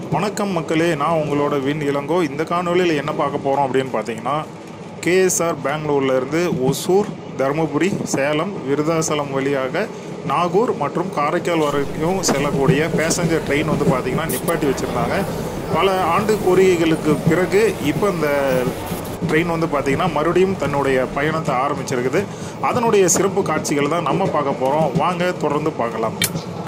வணக்கம் மக்களே நான் உங்களோட வின் இளங்கோ இந்த காணொலியில் என்ன பார்க்க போகிறோம் அப்படின்னு பார்த்தீங்கன்னா கேஎஸ்ஆர் பெங்களூர்ல இருந்து ஒசூர் தருமபுரி சேலம் விருதாசலம் வழியாக நாகூர் மற்றும் காரைக்கால் வரைக்கும் செல்லக்கூடிய பேசஞ்சர் ட்ரெயின் வந்து பார்த்திங்கன்னா நிப்பாட்டி வச்சுருந்தாங்க பல ஆண்டு கோரிக்கைகளுக்கு பிறகு இப்போ இந்த ட்ரெயின் வந்து பார்த்திங்கன்னா மறுபடியும் தன்னுடைய பயணத்தை ஆரம்பிச்சிருக்குது அதனுடைய சிறப்பு காட்சிகள் தான் நம்ம பார்க்க போகிறோம் வாங்க தொடர்ந்து பார்க்கலாம்